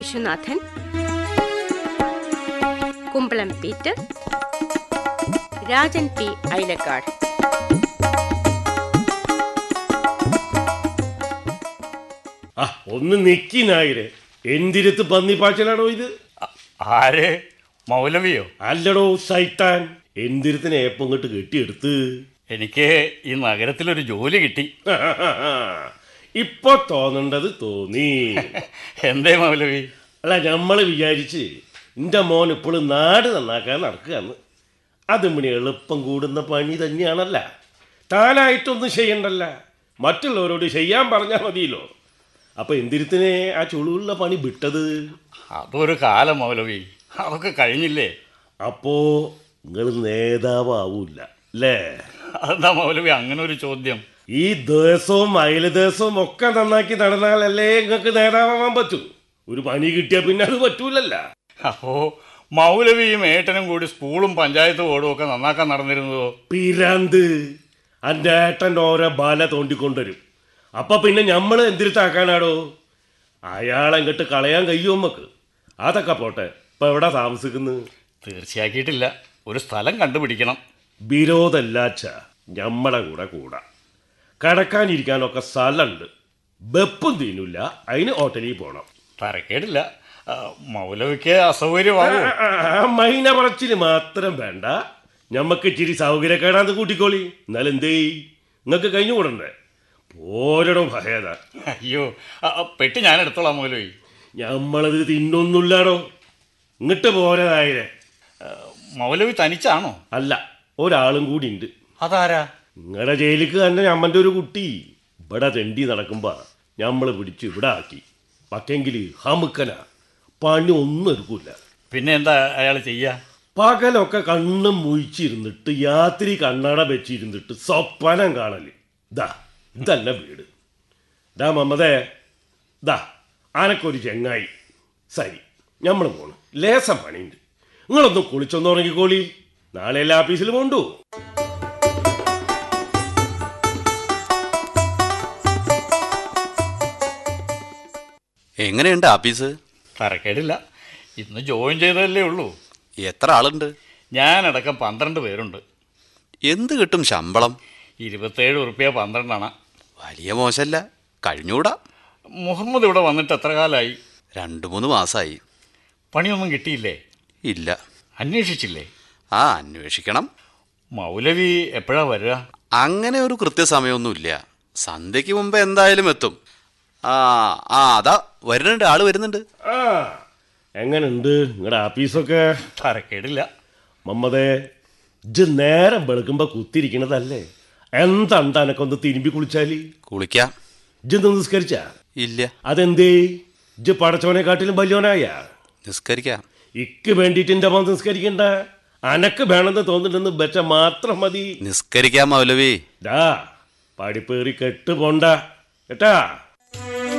Viswanathan Kumbalam Peter Rajan P Ailakkad ആ ഒന്ന് നിക്കി നായരെ എന്തിരത്ത് പന്നിപ്പാച്ചലാണോ ഇത് ആ- ആര് മൗലവിയോ അല്ലടോ സൈത്താൻ എന്തിരത്തിന് ഏപ്പം ഇങ്ങോട്ട് കെട്ടിയെടുത്ത് എനിക്ക് ഈ നഗരത്തിലൊരു ജോലി കിട്ടി ഇപ്പൊ തോന്നേണ്ടത് തോന്നി എന്തേ മൗലവി അല്ല നമ്മൾ വിചാരിച്ച് എൻ്റെ മോൻ ഇപ്പോഴും നാട് നന്നാക്കാൻ നടക്കുകയാണ് അതും പിന്നെ എളുപ്പം കൂടുന്ന പണി തന്നെയാണല്ല താനായിട്ടൊന്നും ചെയ്യണ്ടല്ല മറ്റുള്ളവരോട് ചെയ്യാൻ പറഞ്ഞാൽ മതിയല്ലോ അപ്പൊ എന്തിരത്തിനെ ആ ചുളുള്ള പണി വിട്ടത് അതൊരു കാലം മൗലവി അതൊക്കെ കഴിഞ്ഞില്ലേ അപ്പോ നിങ്ങൾ നേതാവാവൂല അല്ലേ അതെന്താ മൗലവി അങ്ങനെ ഒരു ചോദ്യം ഈ ദിവസവും അയൽ ദിവസവും ഒക്കെ നന്നാക്കി നടന്നാലല്ലേ നിങ്ങൾക്ക് നേതാവാൻ പറ്റൂ ഒരു പണി കിട്ടിയാൽ പിന്നെ അത് പറ്റൂലല്ല അപ്പോ മൗലവിയും ഏട്ടനും കൂടി സ്കൂളും പഞ്ചായത്ത് ബോർഡും ഒക്കെ നന്നാക്കാൻ നടന്നിരുന്നതോ പിരാന്ത് എൻ്റെ ഏട്ടൻ ഓരോ ബാല തോണ്ടിക്കൊണ്ടുവരും അപ്പൊ പിന്നെ നമ്മൾ എന്തിരുത്താക്കാനാടോ അയാളെങ്ങോട്ട് കളയാൻ കഴിയുമോ നമുക്ക് അതൊക്കെ പോട്ടെ ഇപ്പൊ എവിടെ താമസിക്കുന്നത് തീർച്ചയാക്കിയിട്ടില്ല ഒരു സ്ഥലം കണ്ടുപിടിക്കണം വിരോധല്ലാച്ച ഞമ്മടെ കൂടെ കൂടാ കടക്കാനിരിക്കാനൊക്കെ സ്ഥലമുണ്ട് വെപ്പും തീനില്ല അതിന് ഹോട്ടലിൽ പോകണം തരക്കേടില്ല ആ, മൗലവിക്ക് അസൗകര്യമാകും ആ മൈന പറച്ചില് മാത്രം വേണ്ട ഞമ്മക്ക് ഇച്ചിരി സൗകര്യക്കേടാന്ന് കൂട്ടിക്കോളി എന്നാലും എന്തേ നിങ്ങൾക്ക് കഴിഞ്ഞു കൂടണ്ടേ പോരടോ ഭേദ അയ്യോ ആ, ആ, പെട്ടി ഞാൻ എടുത്തോളാം മൗലവി ഞമ്മളത് തിന്നൊന്നുമില്ലാടോ ഇങ്ങോട്ട് പോരതായരെ ആ, മൗലവി തനിച്ചാണോ അല്ല ഒരാളും കൂടി ഉണ്ട് അതാരാ നിങ്ങളുടെ ജയിലിക്ക് തന്നെ ഞമ്മൻ്റെ ഒരു കുട്ടി ഇവിടെ തെണ്ടി നടക്കുമ്പോ ഞമ്മള് പിടിച്ച് ഇവിടെ ആക്കി പക്കെങ്കിൽ ഹമുക്കന പണി ഒന്നും എടുക്കൂല പിന്നെ എന്താ അയാൾ ചെയ്യാ പകലൊക്കെ കണ്ണും മുഴിച്ചിരുന്നിട്ട് യാത്രി കണ്ണട വെച്ചിരുന്നിട്ട് സ്വപ്നം കാണല് ദാ ഇതല്ല വീട് ദാ മമ്മതേ ദാ ആനക്കൊരു ചെങ്ങായി സരി നമ്മൾ പോണ് ലേസം പണിയുണ്ട് നിങ്ങളൊന്ന് കുളിച്ചൊന്ന് ഉറങ്ങിക്കോളി നാളെ എല്ലാ ഓഫീസിലും കൊണ്ടു എങ്ങനെയുണ്ട് ആഫീസ് തരക്കേടില്ല ഇന്ന് ജോയിൻ ചെയ്തതല്ലേ ഉള്ളൂ എത്ര ആളുണ്ട് ഞാനടക്കം പന്ത്രണ്ട് പേരുണ്ട് എന്ത് കിട്ടും ശമ്പളം ഇരുപത്തേഴ് ഉറുപ്പ്യ പന്ത്രണ്ടാണ് വലിയ മോശമല്ല കഴിഞ്ഞൂടാ മുഹമ്മദ് ഇവിടെ വന്നിട്ട് എത്ര കാലമായി രണ്ട് മൂന്ന് മാസമായി പണിയൊന്നും കിട്ടിയില്ലേ ഇല്ല അന്വേഷിച്ചില്ലേ ആ അന്വേഷിക്കണം മൗലവി എപ്പോഴാ വരിക അങ്ങനെ ഒരു കൃത്യസമയമൊന്നുമില്ല സന്ധ്യയ്ക്ക് മുമ്പ് എന്തായാലും എത്തും ആ ആ അതാ വരുന്നുണ്ട് ആള് വരുന്നുണ്ട് ആ എങ്ങനുണ്ട് നിങ്ങളുടെ ഓഫീസൊക്കെ തരക്കേടില്ല മമ്മതേ ഇജ്ജ് നേരം വെളുക്കുമ്പോ കുത്തിരിക്കണതല്ലേ എന്താ എനക്കൊന്ന് തിരുമ്പി കുളിച്ചാല് കുളിക്കാം ഇജ്ജ് നിസ്കരിച്ച ഇല്ല അതെന്തേ ഇജ്ജ് പടച്ചവനെ കാട്ടിലും വലിയവനായ നിസ്കരിക്കാം ഇക്ക് വേണ്ടിയിട്ട് എൻ്റെ മോൻ നിസ്കരിക്കണ്ട അനക്ക് വേണമെന്ന് തോന്നുന്നുണ്ടെന്ന് വെച്ച മാത്രം മതി നിസ്കരിക്കാം മൗലവി ഡാ പഠിപ്പേറി കെട്ട് പോണ്ട കേട്ടാ